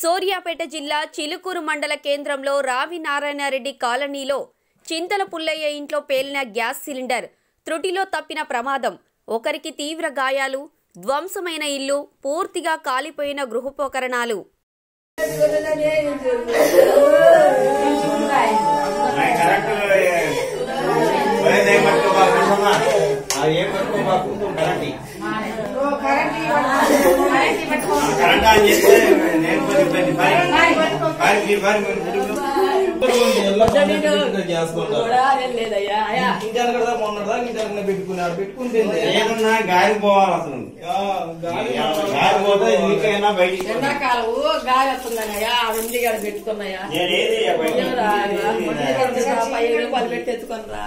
సూర్యాపేట జిల్లా చిలుకూరు మండల కేంద్రంలో రావి నారాయణరెడ్డి కాలనీలో చింతల పుల్లయ్య ఇంట్లో పేలిన గ్యాస్ సిలిండర్ త్రుటిలో తప్పిన ప్రమాదం ఒకరికి తీవ్ర గాయాలు ధ్వంసమైన ఇల్లు పూర్తిగా కాలిపోయిన గృహోపకరణాలు नाही करेक्ट ఏం పట్టుకోబాకు అది ఏం పట్టుకోబాకు కరెంట్ కరెంట్ ఆన్ చేస్తే నేను కొద్ది ఇబ్బంది పని పని మీ పని మీరు కుటుంబం పెట్టుకుంటే ఏమన్నా గాలి పోవాలి అసలు గాలి పోతే నీకైనా బయటికి ఎండాకాలము గాలి వస్తుందన్నయ్యా ఆ వెండి గారు పెట్టుకున్నాయా నేనేది ఎవరా? మొదటి రోజు రా, పై రూపాయలు పెట్టి ఎత్తుకొని రా